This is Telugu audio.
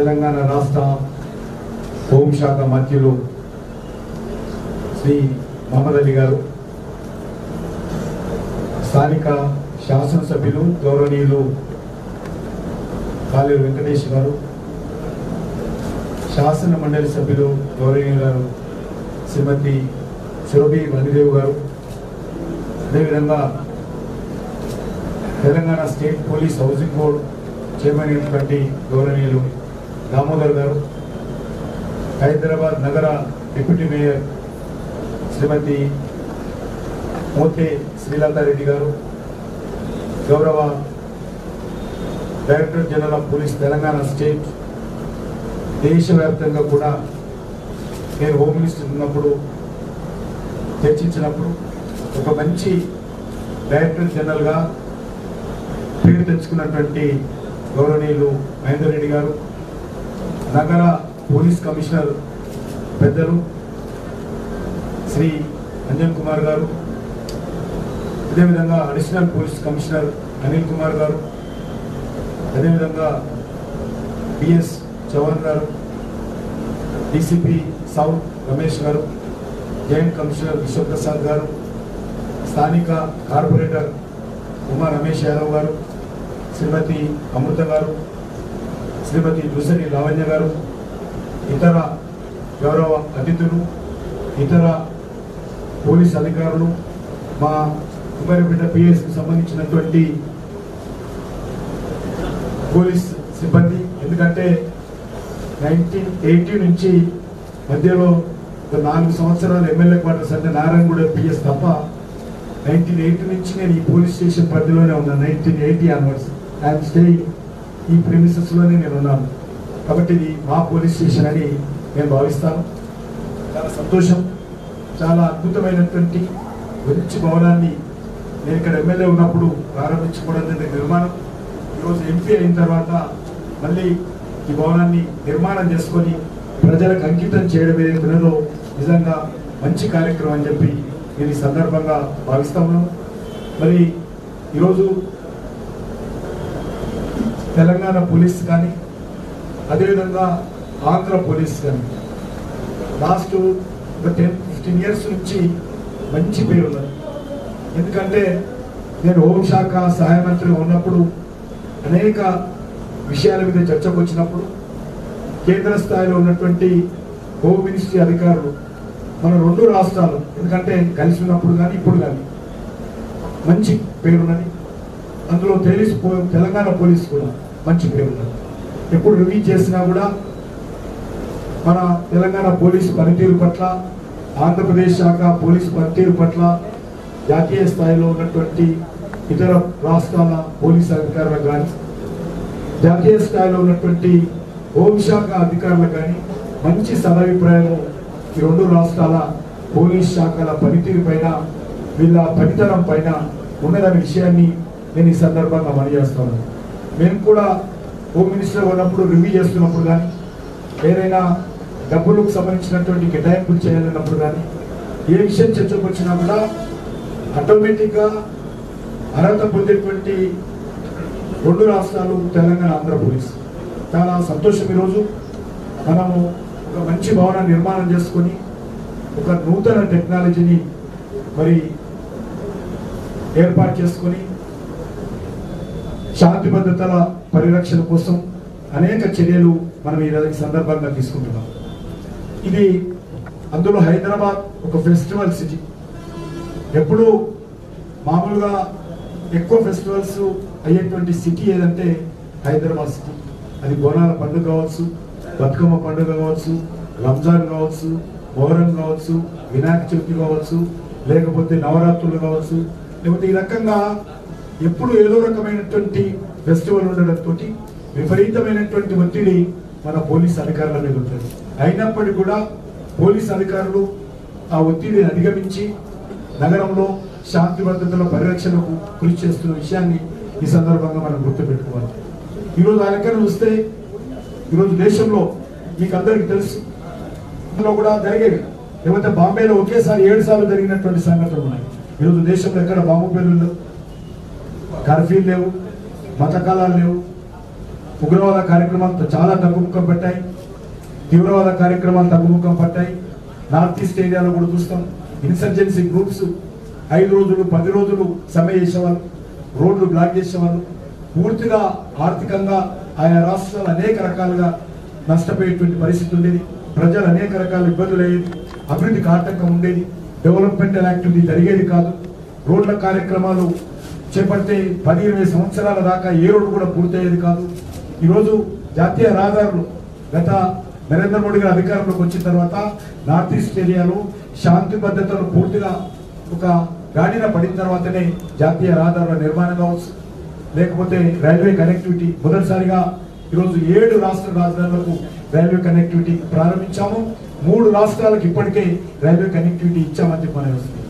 తెలంగాణ రాష్ట్ర హోంశాఖ మంత్రులు శ్రీ మహమ్మద్ అలీ గారు స్థానిక శాసనసభ్యులు గౌరవనీయులు కాలేరు వెంకటేష్ గారు శాసన మండలి సభ్యులు గౌరవనీయులు శ్రీమతి సురభి వనిదేవ్ గారు అదేవిధంగా Telangana state police housing board chairman అయినటువంటి గౌరవనీయులు దామోదర్ గారు హైదరాబాద్ నగర డిప్యూటీ మేయర్ శ్రీమతి మోతే శ్రీలతారెడ్డి గారు గౌరవ director general of police Telangana state దేశవ్యాప్తంగా కూడా నేను హోమ్ మినిస్టర్ ఉన్నప్పుడు చర్చించినప్పుడు ఒక మంచి డైరెక్టర్ జనరల్గా పేరు తెచ్చుకున్నటువంటి గౌరవనీయులు మహేందర్ రెడ్డి గారు నగర పోలీస్ కమిషనర్ పెద్దలు శ్రీ అంజన్ కుమార్ గారు అదేవిధంగా additional police commissioner Anil Kumar garu అదేవిధంగా బిఎస్ చౌహాన్ గారు డీసీపీ సౌత్ రమేష్ గారు జాయింట్ కమిషనర్ విశ్వప్రసాద్ గారు స్థానిక కార్పొరేటర్ ఉమా రమేష్ యాదవ్ గారు శ్రీమతి అమృత గారు శ్రీమతి దుసరి లావణ్య గారు ఇతర గౌరవ అతిథులు ఇతర పోలీస్ అధికారులు మా కుమారిపేట పిఎస్కి సంబంధించినటువంటి పోలీస్ సిబ్బంది ఎందుకంటే నైన్టీన్ ఎయిటీ నుంచి మధ్యలో ఒక నాలుగు సంవత్సరాలు ఎమ్మెల్యే క్వార్టర్స్ అంటే నారాయణగూడ పిఎస్ తప్ప నైన్టీన్ ఎయిటీ నుంచి నేను ఈ పోలీస్ స్టేషన్ పరిధిలోనే ఉన్నాను nineteen eighty onwards I'm staying ఈ ప్రిమిసెస్లోనే నేను ఉన్నాను కాబట్టి ఇది మా పోలీస్ స్టేషన్ అని నేను భావిస్తాను చాలా సంతోషం చాలా అద్భుతమైనటువంటి మంచి భవనాన్ని నేను ఇక్కడ ఎమ్మెల్యే ఉన్నప్పుడు ప్రారంభించుకోవడం జరిగిన నిర్మాణం ఈరోజు ఎంపీ అయిన తర్వాత మళ్ళీ ఈ భవనాన్ని నిర్మాణం చేసుకొని ప్రజలకు అంకితం చేయడం ఏదైతున్నదో నిజంగా మంచి కార్యక్రమం అని చెప్పి నేను ఈ సందర్భంగా భావిస్తా ఉన్నాను మరి ఈరోజు తెలంగాణ పోలీస్ కానీ అదేవిధంగా ఆంధ్ర పోలీస్ కానీ లాస్ట్ ఒక టెన్ ఫిఫ్టీన్ ఇయర్స్ నుంచి మంచి పేరు ఉన్నది ఎందుకంటే నేను హోంశాఖ సహాయ మంత్రిగా ఉన్నప్పుడు అనేక విషయాల మీద చర్చకు వచ్చినప్పుడు కేంద్ర స్థాయిలో ఉన్నటువంటి హోమ్ మినిస్ట్రీ అధికారులు మన రెండు రాష్ట్రాలు ఎందుకంటే కలిసి ఉన్నప్పుడు కానీ ఇప్పుడు కానీ మంచి పేరున్నది అందులో తెలిసి తెలంగాణ పోలీస్ కూడా మంచి పేరున్నది ఎప్పుడు రివ్యూ చేసినా కూడా మన తెలంగాణ పోలీసు పనితీరు పట్ల ఆంధ్రప్రదేశ్ శాఖ పోలీసు పనితీరు పట్ల జాతీయ స్థాయిలో ఉన్నటువంటి ఇతర రాష్ట్రాల పోలీసు అధికారులకు కానీ జాతీయ స్థాయిలో ఉన్నటువంటి హోంశాఖ అధికారులకు కానీ మంచి సదాభిప్రాయం ఈ రెండు రాష్ట్రాల పోలీస్ శాఖల పనితీరు పైన వీళ్ళ పనితనం పైన ఉన్నదనే విషయాన్ని నేను ఈ సందర్భంగా మనజేస్తాను మేము కూడా హోమ్ మినిస్టర్ ఉన్నప్పుడు రివ్యూ చేస్తున్నప్పుడు కానీ ఏదైనా డబ్బులకు సంబంధించినటువంటి కేటాయింపులు చేయాలన్నప్పుడు కానీ ఏ విషయం చర్చకు వచ్చినా కూడా ఆటోమేటిక్గా అర్హత పొందేటువంటి రెండు రాష్ట్రాలు తెలంగాణ ఆంధ్ర పోలీస్ చాలా సంతోషం ఈరోజు మనము ఒక మంచి భవన నిర్మాణం చేసుకొని ఒక నూతన టెక్నాలజీని మరి ఏర్పాటు చేసుకొని శాంతి భద్రతల పరిరక్షణ కోసం అనేక చర్యలు మనం ఈ రోజు ఈ సందర్భంగా తీసుకుంటున్నాం ఇది అందులో హైదరాబాద్ ఒక ఫెస్టివల్ సిటీ ఎప్పుడు మామూలుగా ఎక్కువ ఫెస్టివల్స్ అయ్యేటువంటి సిటీ ఏదంటే హైదరాబాద్ సిటీ అది బోనాల పండుగ కావచ్చు బతుకమ్మ పండుగ కావచ్చు రంజాన్ కావచ్చు మొహరం కావచ్చు వినాయక చవితి కావచ్చు లేకపోతే నవరాత్రులు కావచ్చు లేకపోతే ఈ రకంగా ఎప్పుడు ఏదో రకమైనటువంటి ఫెస్టివల్ ఉండడంతో విపరీతమైనటువంటి ఒత్తిడి మన పోలీస్ అధికారుల మీద ఉంటుంది అయినప్పటికీ కూడా పోలీస్ అధికారులు ఆ ఒత్తిడిని అధిగమించి నగరంలో శాంతి భద్రతల పరిరక్షణకు కృషి చేస్తున్న విషయాన్ని ఈ సందర్భంగా మనం గుర్తుపెట్టుకోవాలి ఈరోజు ఆ లెక్కన చూస్తే ఈరోజు దేశంలో మీకు అందరికీ తెలుసు లో కూడా జరిగేవి లేకపోతే బాంబేలో ఒకేసారి ఏడు సార్లు జరిగినటువంటి సంఘటనలు ఉన్నాయి ఈరోజు దేశంలో ఎక్కడ బాంబు పేర్లు లేవు కర్ఫ్యూ లేవు మతకాలాలు లేవు ఉగ్రవాద కార్యక్రమాలు చాలా తగ్గుముఖం పట్టాయి తీవ్రవాద కార్యక్రమాలు తగ్గుముఖం పట్టాయి నార్త్ ఈస్ట్ ఏరియాలో కూడా చూస్తాం ఇన్సర్జెన్సీ గ్రూప్స్ ఐదు రోజులు పది రోజులు సమ్మె చేసేవాళ్ళు రోడ్లు బ్లాక్ చేసేవాళ్ళు పూర్తిగా ఆర్థికంగా ఆయా రాష్ట్రాలు అనేక రకాలుగా నష్టపోయేటువంటి పరిస్థితి ఉండేది ప్రజలు అనేక రకాల ఇబ్బందులు అయ్యేది అభివృద్ధికి ఆటంకం ఉండేది డెవలప్మెంటల్ యాక్టివిటీ జరిగేది కాదు రోడ్ల కార్యక్రమాలు చేపడితే పది ఇరవై సంవత్సరాల దాకా ఏ రోడ్డు కూడా పూర్తయ్యేది కాదు ఈరోజు జాతీయ రహదారులు గత నరేంద్ర మోడీ గారు అధికారంలోకి వచ్చిన తర్వాత నార్త్ ఈస్ట్ ఏరియాలో శాంతి భద్రతలు పూర్తిగా ఒక గాడిన పడిన తర్వాతనే జాతీయ రహదారుల నిర్మాణం కావచ్చు లేకపోతే రైల్వే కనెక్టివిటీ మొదటిసారిగా ఈరోజు ఏడు రాష్ట్ర రాజధానులకు రైల్వే కనెక్టివిటీ ప్రారంభించాము మూడు రాష్ట్రాలకు ఇప్పటికే రైల్వే కనెక్టివిటీ ఇచ్చామని చెప్పి మనం వస్తుంది